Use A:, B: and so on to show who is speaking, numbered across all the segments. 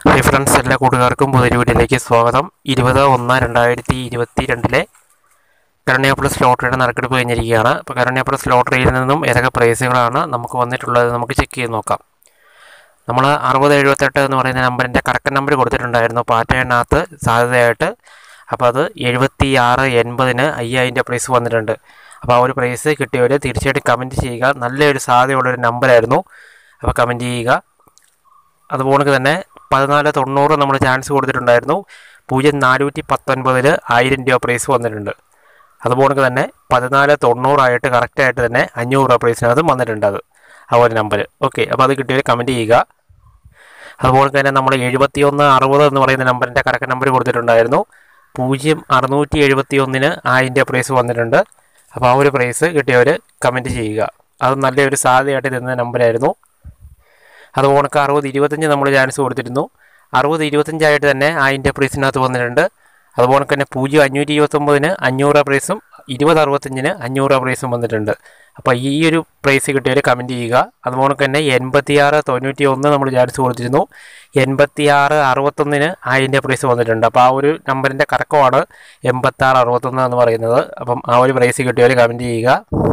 A: hi friends എല്ലാ കൂട്ടുകാർക്കും പുതിയൊരു വീഡിയോയിലേക്ക് സ്വാഗതം ഇരുപത് ഒന്ന് രണ്ടായിരത്തി ഇരുപത്തി രണ്ടിലെ കരുണ്യ പ്ലസ് ലോട്ടറിയുടെ നറുക്കെടുപ്പ് കഴിഞ്ഞിരിക്കുകയാണ് അപ്പോൾ കരുണ്യ പ്ലസ് ലോട്ടറിയിൽ നിന്നും ഏതൊക്കെ പ്രൈസുകളാണ് നമുക്ക് വന്നിട്ടുള്ളത് നമുക്ക് ചെക്ക് ചെയ്ത് നോക്കാം നമ്മൾ അറുപത് എഴുപത്തെട്ട് എന്ന് പറയുന്ന നമ്പറിൻ്റെ കറക്റ്റ് നമ്പർ കൊടുത്തിട്ടുണ്ടായിരുന്നു പാറ്റേണിനകത്ത് സാധ്യതയായിട്ട് അപ്പോൾ അത് എഴുപത്തി ആറ് എൺപതിന് അയ്യായിരം പ്രൈസ് വന്നിട്ടുണ്ട് അപ്പോൾ ആ ഒരു പ്രൈസ് കിട്ടിയവർ തീർച്ചയായിട്ടും കമൻറ്റ് ചെയ്യുക നല്ലൊരു സാധ്യതയുള്ളൊരു നമ്പറായിരുന്നു അപ്പോൾ കമൻറ്റ് ചെയ്യുക അതുപോലെ തന്നെ പതിനാല് തൊണ്ണൂറ് നമ്മൾ ചാൻസ് കൊടുത്തിട്ടുണ്ടായിരുന്നു പൂജ്യം നാനൂറ്റി പത്തൊൻപതിൽ ആയിരം രൂപ പ്രൈസ് വന്നിട്ടുണ്ട് അതുപോലെ തന്നെ പതിനാല് തൊണ്ണൂറായിട്ട് കറക്റ്റായിട്ട് തന്നെ അഞ്ഞൂറ് രൂപ പ്രൈസിനകത്ത് വന്നിട്ടുണ്ട് അത് ആ ഒരു നമ്പർ ഓക്കെ അപ്പോൾ അത് കിട്ടിയവർ കമൻറ്റ് ചെയ്യുക അതുപോലെ തന്നെ നമ്മൾ എഴുപത്തി ഒന്ന് അറുപത് എന്ന് പറയുന്ന നമ്പറിൻ്റെ കറക്റ്റ് നമ്പർ കൊടുത്തിട്ടുണ്ടായിരുന്നു പൂജ്യം അറുന്നൂറ്റി എഴുപത്തി ഒന്നിന് ആയിരം രൂപ പ്രൈസ് വന്നിട്ടുണ്ട് അപ്പോൾ ആ ഒരു പ്രൈസ് കിട്ടിയവർ കമൻറ്റ് ചെയ്യുക അത് നല്ലൊരു സാധ്യതയായിട്ട് തരുന്ന നമ്പറായിരുന്നു അതുപോലെ അറുപത് ഇരുപത്തഞ്ച് നമ്മൾ ചാൻസ് കൊടുത്തിരുന്നു അറുപത് ഇരുപത്തഞ്ചായിട്ട് തന്നെ ആയിരം പ്രൈസിനകത്ത് വന്നിട്ടുണ്ട് അതുപോലെ തന്നെ പൂജ്യം അഞ്ഞൂറ്റി ഇരുപത്തൊമ്പതിന് അഞ്ഞൂറ് പ്രൈസും ഇരുപത് അറുപത്തഞ്ചിന് അഞ്ഞൂറ് പ്രൈസും വന്നിട്ടുണ്ട് അപ്പോൾ ഈ ഒരു പ്രൈസ് കിട്ടിയവർ കമൻറ്റ് ചെയ്യുക അതുപോലെ തന്നെ എൺപത്തിയാറ് തൊണ്ണൂറ്റി ഒന്ന് നമ്മൾ ചാൻസ് കൊടുത്തിരുന്നു എൺപത്തിയാറ് അറുപത്തൊന്നിന് ആയിരം പ്രൈസ് വന്നിട്ടുണ്ട് അപ്പോൾ ആ ഒരു നമ്പറിൻ്റെ കറക്കമാണ് എൺപത്താറ് അറുപത്തൊന്ന് എന്ന് പറയുന്നത് അപ്പം ആ ഒരു പ്രൈസ് കിട്ടിയവർ കമൻറ്റ് ചെയ്യുക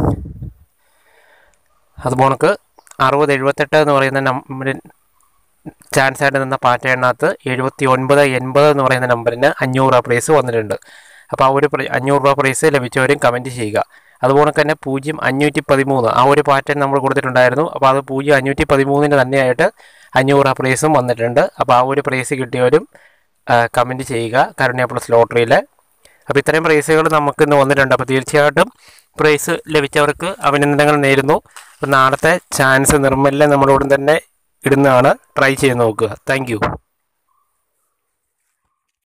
A: അതുപോലെ അറുപത് എഴുപത്തെട്ട് എന്ന് പറയുന്ന നമ്പറിൻ ചാൻസ് ആയിട്ട് നിന്ന പാറ്റേണിനകത്ത് എഴുപത്തി ഒൻപത് എൺപത് എന്ന് പറയുന്ന നമ്പറിന് അഞ്ഞൂറ് രൂപ പ്രൈസ് വന്നിട്ടുണ്ട് അപ്പോൾ ആ ഒരു പ്രൈ അഞ്ഞൂറ് രൂപ പ്രൈസ് ലഭിച്ചവരും കമൻറ്റ് ചെയ്യുക അതുപോലെ തന്നെ പൂജ്യം അഞ്ഞൂറ്റി പതിമൂന്ന് ആ ഒരു പാറ്റേൺ നമ്മൾ കൊടുത്തിട്ടുണ്ടായിരുന്നു അപ്പോൾ അത് പൂജ്യം അഞ്ഞൂറ്റി പതിമൂന്നിന് തന്നെയായിട്ട് അഞ്ഞൂറ് രൂപ പ്രൈസും വന്നിട്ടുണ്ട് അപ്പോൾ ആ ഒരു പ്രൈസ് കിട്ടിയവരും കമൻറ്റ് ചെയ്യുക കരുണ്യ പ്ലസ് ലോട്ടറിയിൽ അപ്പോൾ ഇത്രയും പ്രൈസുകൾ നമുക്ക് ഇന്ന് വന്നിട്ടുണ്ട് അപ്പോൾ തീർച്ചയായിട്ടും പ്രൈസ് ലഭിച്ചവർക്ക് അഭിനന്ദനങ്ങൾ നേരുന്നു അപ്പോൾ നാളത്തെ ചാൻസ് നിർമ്മലിനെ നമ്മളോടും തന്നെ ഇടുന്നതാണ് ട്രൈ ചെയ്ത് നോക്കുക താങ്ക്